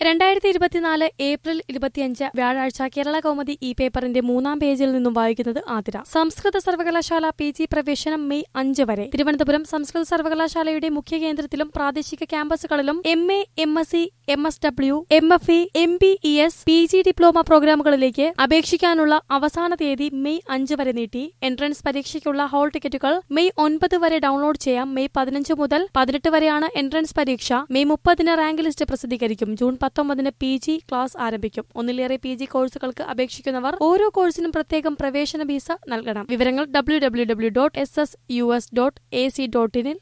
രണ്ടായിരത്തി ഇരുപത്തിനാല് ഏപ്രിൽ ഇരുപത്തിയഞ്ച് വ്യാഴാഴ്ച കേരള കൗമുദി ഈ പേപ്പറിന്റെ മൂന്നാം പേജിൽ നിന്നും വായിക്കുന്നത് ആതിര സംസ്കൃത സർവകലാശാല പി ജി പ്രവേശനം മെയ് അഞ്ച് വരെ തിരുവനന്തപുരം സംസ്കൃത സർവകലാശാലയുടെ മുഖ്യ കേന്ദ്രത്തിലും പ്രാദേശിക ക്യാമ്പസുകളിലും M A M S C M S W M F E M B E S P G diploma പ്രോഗ്രാമുകളിലേക്ക് അപേക്ഷിക്കാനുള്ള അവസാന തീയതി മെയ് അഞ്ച് വരെ നീട്ടി എൻട്രൻസ് പരീക്ഷയ്ക്കുള്ള ഹാൾ ടിക്കറ്റുകൾ മെയ് ഒൻപത് വരെ ഡൌൺലോഡ് ചെയ്യാം മെയ് പതിനഞ്ച് മുതൽ പതിനെട്ട് വരെയാണ് എൻട്രൻസ് പരീക്ഷ മെയ് മുപ്പതിന് റാങ്ക് ലിസ്റ്റ് പ്രസിദ്ധീകരിക്കും ജൂൺ പത്തൊമ്പതിന് പി ജി ക്ലാസ് ആരംഭിക്കും ഒന്നിലേറെ പി ജി കോഴ്സുകൾക്ക് അപേക്ഷിക്കുന്നവർ ഓരോ കോഴ്സിനും പ്രത്യേകം പ്രവേശന വീസ നൽകണം വിവരങ്ങൾ W W W dot S S U S dot A C dot ഇനിൽ